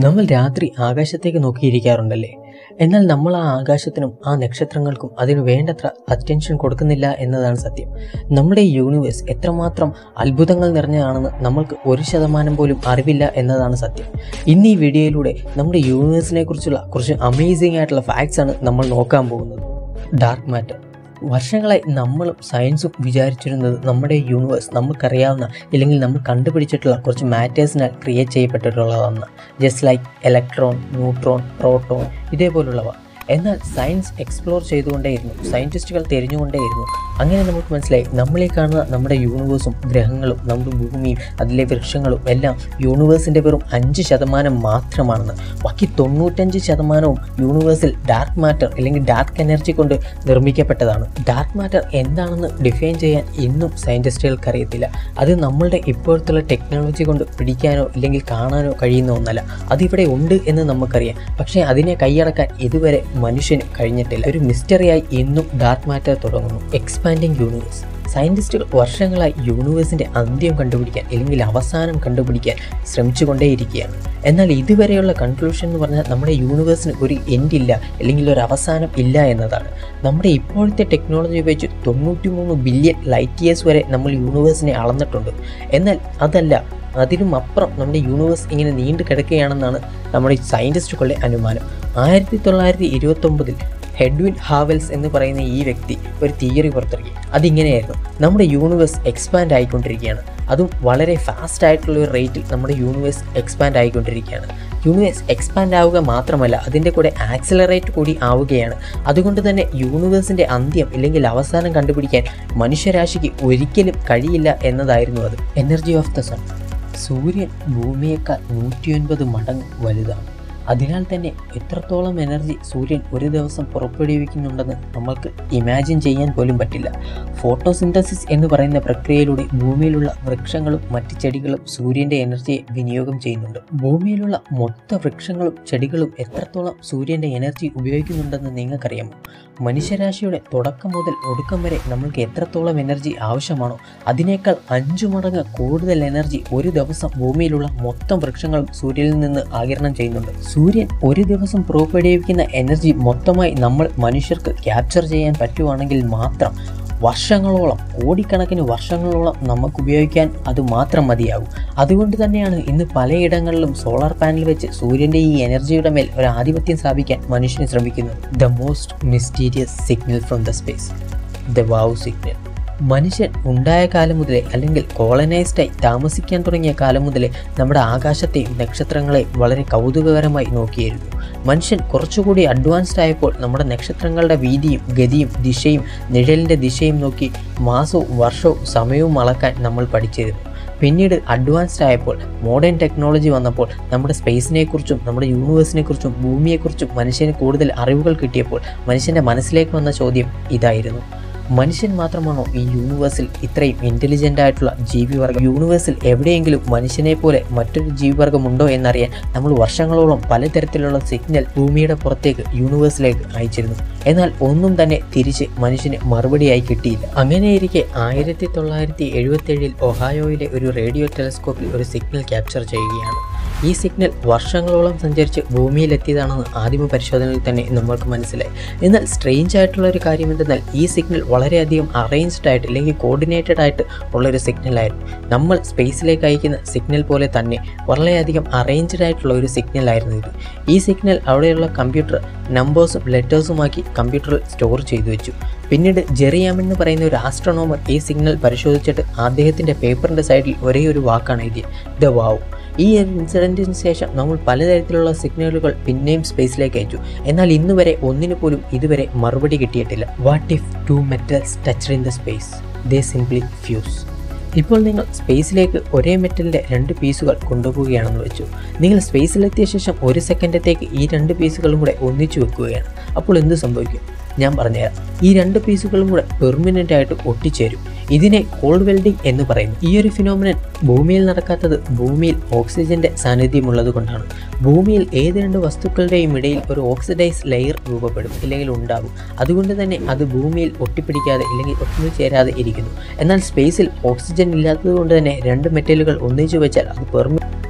നമ്മൾ രാത്രി ആകാശത്തേക്ക് നോക്കിയിരിക്കാറുണ്ടല്ലേ എന്നാൽ നമ്മൾ ആ ആകാശത്തിനും ആ നക്ഷത്രങ്ങൾക്കും അതിന് വേണ്ടത്ര അറ്റൻഷൻ കൊടുക്കുന്നില്ല എന്നതാണ് സത്യം നമ്മുടെ ഈ യൂണിവേഴ്സ് എത്രമാത്രം അത്ഭുതങ്ങൾ നിറഞ്ഞതാണെന്ന് നമ്മൾക്ക് ഒരു ശതമാനം പോലും അറിവില്ല എന്നതാണ് സത്യം ഇന്ന് ഈ വീഡിയോയിലൂടെ നമ്മുടെ യൂണിവേഴ്സിനെ കുറിച്ചുള്ള കുറച്ച് അമേസിംഗ് ആയിട്ടുള്ള ഫാക്ട്സ് ആണ് നമ്മൾ നോക്കാൻ പോകുന്നത് ഡാർക്ക് മാറ്റർ വർഷങ്ങളായി നമ്മളും സയൻസും വിചാരിച്ചിരുന്നത് നമ്മുടെ യൂണിവേഴ്സ് നമുക്കറിയാവുന്ന ഇല്ലെങ്കിൽ നമ്മൾ കണ്ടുപിടിച്ചിട്ടുള്ള കുറച്ച് മാറ്റേഴ്സിനാൽ ക്രിയേറ്റ് ചെയ്യപ്പെട്ടിട്ടുള്ളതാണ് just like electron neutron proton ഇതേപോലുള്ളവ എന്നാൽ സയൻസ് എക്സ്പ്ലോർ ചെയ്തുകൊണ്ടേയിരുന്നു സയൻറ്റിസ്റ്റുകൾ തിരിഞ്ഞുകൊണ്ടേയിരുന്നു അങ്ങനെ നമുക്ക് മനസ്സിലായി നമ്മളീ കാണുന്ന നമ്മുടെ യൂണിവേഴ്സും ഗ്രഹങ്ങളും നമ്മുടെ ഭൂമിയും അതിലെ വൃക്ഷങ്ങളും എല്ലാം യൂണിവേഴ്സിൻ്റെ വെറും അഞ്ച് ശതമാനം മാത്രമാണെന്ന് ബാക്കി തൊണ്ണൂറ്റഞ്ച് ശതമാനവും യൂണിവേഴ്സിൽ ഡാർക്ക് മാറ്റർ അല്ലെങ്കിൽ ഡാർക്ക് എനർജി കൊണ്ട് നിർമ്മിക്കപ്പെട്ടതാണ് ഡാർക്ക് മാറ്റർ എന്താണെന്ന് ഡിഫൈൻ ചെയ്യാൻ ഇന്നും സയൻറ്റിസ്റ്റുകൾക്ക് അറിയത്തില്ല അത് നമ്മളുടെ ഇപ്പോഴത്തുള്ള ടെക്നോളജി കൊണ്ട് പിടിക്കാനോ ഇല്ലെങ്കിൽ കാണാനോ കഴിയുന്ന ഒന്നല്ല അതിവിടെ ഉണ്ട് എന്ന് നമുക്കറിയാം പക്ഷേ അതിനെ കൈയടക്കാൻ ഇതുവരെ മനുഷ്യന് കഴിഞ്ഞിട്ടില്ല ഒരു മിസ്റ്ററിയായി ഇന്നും ഡാർക്ക് മാറ്റർ തുടങ്ങുന്നു എക്സ്പാൻഡിങ് യൂണിവേഴ്സ് സയൻറ്റിസ്റ്റുകൾ വർഷങ്ങളായി യൂണിവേഴ്സിൻ്റെ അന്ത്യം കണ്ടുപിടിക്കാൻ അല്ലെങ്കിൽ അവസാനം കണ്ടുപിടിക്കാൻ ശ്രമിച്ചുകൊണ്ടേയിരിക്കുകയാണ് എന്നാൽ ഇതുവരെയുള്ള കൺക്ലൂഷൻ എന്ന് പറഞ്ഞാൽ നമ്മുടെ യൂണിവേഴ്സിന് ഒരു എൻഡ് ഇല്ല അല്ലെങ്കിൽ ഒരു അവസാനം ഇല്ല എന്നതാണ് നമ്മുടെ ഇപ്പോഴത്തെ ടെക്നോളജി ഉപയോഗിച്ച് തൊണ്ണൂറ്റി മൂന്ന് ബില്യൺ ലൈറ്റ് ഇയേഴ്സ് വരെ നമ്മൾ യൂണിവേഴ്സിനെ അളന്നിട്ടുണ്ട് എന്നാൽ അതല്ല അതിനും അപ്പുറം നമ്മുടെ യൂണിവേഴ്സ് ഇങ്ങനെ നീണ്ടു കിടക്കുകയാണെന്നാണ് നമ്മുടെ സയൻറ്റിസ്റ്റുകളുടെ അനുമാനം ആയിരത്തി തൊള്ളായിരത്തി ഇരുപത്തൊമ്പതിൽ ഹെഡ്വിൻ ഹാവൽസ് എന്ന് പറയുന്ന ഈ വ്യക്തി ഒരു തിയറി പുറത്തിറക്കി അതിങ്ങനെയായിരുന്നു നമ്മുടെ യൂണിവേഴ്സ് എക്സ്പാൻഡ് ആയിക്കൊണ്ടിരിക്കുകയാണ് അതും വളരെ ഫാസ്റ്റ് ആയിട്ടുള്ള ഒരു റേറ്റിൽ നമ്മുടെ യൂണിവേഴ്സ് എക്സ്പാൻഡ് ആയിക്കൊണ്ടിരിക്കുകയാണ് യൂണിവേഴ്സ് എക്സ്പാൻഡ് ആവുക മാത്രമല്ല അതിൻ്റെ കൂടെ ആക്സിലറേറ്റ് കൂടി ആവുകയാണ് അതുകൊണ്ട് തന്നെ യൂണിവേഴ്സിൻ്റെ അന്ത്യം ഇല്ലെങ്കിൽ അവസാനം കണ്ടുപിടിക്കാൻ മനുഷ്യരാശിക്ക് ഒരിക്കലും കഴിയില്ല എന്നതായിരുന്നു അത് എനർജി ഓഫ് ദ സൺ സൂര്യൻ ഭൂമിയേക്കാൾ നൂറ്റിയൊൻപത് മടങ്ങ് വലുതാണ് അതിനാൽ തന്നെ എത്രത്തോളം എനർജി സൂര്യൻ ഒരു ദിവസം പുറപ്പെടുവിക്കുന്നുണ്ടെന്ന് നമ്മൾക്ക് ഇമാജിൻ ചെയ്യാൻ പോലും പറ്റില്ല ഫോട്ടോസിന്തസിസ് എന്ന് പറയുന്ന പ്രക്രിയയിലൂടെ ഭൂമിയിലുള്ള വൃക്ഷങ്ങളും മറ്റ് ചെടികളും സൂര്യൻ്റെ എനർജിയെ വിനിയോഗം ചെയ്യുന്നുണ്ട് ഭൂമിയിലുള്ള മൊത്ത വൃക്ഷങ്ങളും ചെടികളും എത്രത്തോളം സൂര്യൻ്റെ എനർജി ഉപയോഗിക്കുന്നുണ്ടെന്ന് നിങ്ങൾക്കറിയാമോ മനുഷ്യരാശിയുടെ തുടക്കം മുതൽ ഒടുക്കം വരെ നമ്മൾക്ക് എത്രത്തോളം എനർജി ആവശ്യമാണോ അതിനേക്കാൾ അഞ്ചു മടങ്ങ് കൂടുതൽ എനർജി ഒരു ദിവസം ഭൂമിയിലുള്ള മൊത്തം വൃക്ഷങ്ങളും സൂര്യനിൽ നിന്ന് ആകിരണം ചെയ്യുന്നുണ്ട് സൂര്യൻ ഒരു ദിവസം പുറപ്പെടുവിക്കുന്ന എനർജി മൊത്തമായി നമ്മൾ മനുഷ്യർക്ക് ക്യാപ്ചർ ചെയ്യാൻ പറ്റുവാണെങ്കിൽ മാത്രം വർഷങ്ങളോളം കോടിക്കണക്കിന് വർഷങ്ങളോളം നമുക്ക് ഉപയോഗിക്കാൻ അത് മാത്രം മതിയാകും അതുകൊണ്ട് തന്നെയാണ് ഇന്ന് പലയിടങ്ങളിലും സോളാർ പാനൽ വെച്ച് സൂര്യൻ്റെ ഈ എനർജിയുടെ മേൽ ഒരു ആധിപത്യം സ്ഥാപിക്കാൻ മനുഷ്യന് ശ്രമിക്കുന്നത് the most mysterious signal from the space the wow signal മനുഷ്യൻ ഉണ്ടായ കാലം മുതലേ അല്ലെങ്കിൽ കോളനൈസ്ഡായി താമസിക്കാൻ തുടങ്ങിയ കാലം മുതലേ നമ്മുടെ ആകാശത്തെയും നക്ഷത്രങ്ങളെയും വളരെ കൗതുകകരമായി നോക്കിയിരുന്നു മനുഷ്യൻ കുറച്ചുകൂടി അഡ്വാൻസ്ഡ് ആയപ്പോൾ നമ്മുടെ നക്ഷത്രങ്ങളുടെ വീതിയും ഗതിയും ദിശയും നിഴലിൻ്റെ ദിശയും നോക്കി മാസവും വർഷവും സമയവും അളക്കാൻ നമ്മൾ പഠിച്ചിരുന്നു പിന്നീട് അഡ്വാൻസ്ഡ് ആയപ്പോൾ മോഡേൺ ടെക്നോളജി വന്നപ്പോൾ നമ്മുടെ സ്പേസിനെക്കുറിച്ചും നമ്മുടെ യൂണിവേഴ്സിനെക്കുറിച്ചും ഭൂമിയെക്കുറിച്ചും മനുഷ്യന് കൂടുതൽ അറിവുകൾ കിട്ടിയപ്പോൾ മനുഷ്യൻ്റെ മനസ്സിലേക്ക് വന്ന ചോദ്യം ഇതായിരുന്നു മനുഷ്യൻ മാത്രമാണോ ഈ യൂണിവേഴ്സിൽ ഇത്രയും ഇൻ്റലിജൻ്റ് ആയിട്ടുള്ള ജീവിവർഗം യൂണിവേഴ്സിൽ എവിടെയെങ്കിലും മനുഷ്യനെ പോലെ മറ്റൊരു ജീവിവർഗം ഉണ്ടോ എന്നറിയാൻ നമ്മൾ വർഷങ്ങളോളം പലതരത്തിലുള്ള സിഗ്നൽ ഭൂമിയുടെ പുറത്തേക്ക് യൂണിവേഴ്സിലേക്ക് അയച്ചിരുന്നു എന്നാൽ ഒന്നും തന്നെ തിരിച്ച് മനുഷ്യന് മറുപടിയായി കിട്ടിയില്ല അങ്ങനെയിരിക്കെ ആയിരത്തി തൊള്ളായിരത്തി എഴുപത്തേഴിൽ ഒഹായോയിലെ ഒരു റേഡിയോ ടെലസ്കോപ്പിൽ ഒരു സിഗ്നൽ ക്യാപ്ചർ ചെയ്യുകയാണ് ഈ സിഗ്നൽ വർഷങ്ങളോളം സഞ്ചരിച്ച് ഭൂമിയിലെത്തിയതാണെന്ന് ആദിമ പരിശോധനയിൽ തന്നെ നമ്മൾക്ക് മനസ്സിലായി എന്നാൽ സ്ട്രെയിഞ്ച് ആയിട്ടുള്ള ഒരു കാര്യം എന്തെന്നാൽ ഈ സിഗ്നൽ വളരെയധികം അറേഞ്ച്ഡ് ആയിട്ട് അല്ലെങ്കിൽ കോർഡിനേറ്റഡ് ആയിട്ട് ഉള്ളൊരു സിഗ്നലായിരുന്നു നമ്മൾ സ്പേസിലേക്ക് അയക്കുന്ന സിഗ്നൽ പോലെ തന്നെ വളരെയധികം അറേഞ്ച്ഡ് ആയിട്ടുള്ള ഒരു സിഗ്നലായിരുന്നു ഇത് ഈ സിഗ്നൽ അവിടെയുള്ള കമ്പ്യൂട്ടർ നമ്പേഴ്സും ലെറ്റേഴ്സുമാക്കി കമ്പ്യൂട്ടറിൽ സ്റ്റോർ ചെയ്തു വെച്ചു പിന്നീട് ജെറിയാം എന്ന് പറയുന്ന ഒരു ആസ്ട്രോണോമർ ഈ സിഗ്നൽ പരിശോധിച്ചിട്ട് അദ്ദേഹത്തിൻ്റെ പേപ്പറിൻ്റെ സൈഡിൽ ഒരേ ഒരു വാക്കാണ് എഴുതിയത് ദ വാവ് ഈ ഒരു ഇൻസിഡൻറ്റിന് ശേഷം നമ്മൾ പലതരത്തിലുള്ള സിഗ്നലുകൾ പിന്നെയും സ്പേസിലേക്ക് അയച്ചു എന്നാൽ ഇന്ന് വരെ ഒന്നിനു പോലും ഇതുവരെ മറുപടി കിട്ടിയിട്ടില്ല what if two metals touch in the space they simply fuse ഇപ്പോൾ നിങ്ങൾ സ്പേസിലേക്ക് ഒരേ മെറ്റലിൻ്റെ രണ്ട് പീസുകൾ കൊണ്ടുപോവുകയാണെന്ന് വെച്ചു നിങ്ങൾ സ്പേസിലെത്തിയ ശേഷം ഒരു സെക്കൻഡത്തേക്ക് ഈ രണ്ട് പീസുകളും കൂടെ ഒന്നിച്ചു വെക്കുകയാണ് അപ്പോൾ എന്ത് സംഭവിക്കും ഞാൻ പറഞ്ഞുതരാം ഈ രണ്ട് പീസുകളും കൂടെ പെർമനൻ്റ് ആയിട്ട് ഒട്ടിച്ചേരും ഇതിനെ കോൾഡ് വെൽഡിംഗ് എന്ന് പറയുന്നു ഈ ഒരു ഫിനോമിനൻ ഭൂമിയിൽ നടക്കാത്തത് ഭൂമിയിൽ ഓക്സിജന്റെ സാന്നിധ്യമുള്ളത് കൊണ്ടാണ് ഭൂമിയിൽ ഏത് രണ്ട് വസ്തുക്കളുടെയും ഇടയിൽ ഒരു ഓക്സിഡൈസ് ലെയർ രൂപപ്പെടും ഇല്ലെങ്കിൽ ഉണ്ടാകും അതുകൊണ്ട് തന്നെ അത് ഭൂമിയിൽ ഒട്ടിപ്പിടിക്കാതെ ഇല്ലെങ്കിൽ ഒന്നു ചേരാതെ ഇരിക്കുന്നു എന്നാൽ സ്പേസിൽ ഓക്സിജൻ ഇല്ലാത്തത് കൊണ്ട് തന്നെ രണ്ട് മെറ്റലുകൾ ഒന്നിച്ചു വെച്ചാൽ അത് പെർമ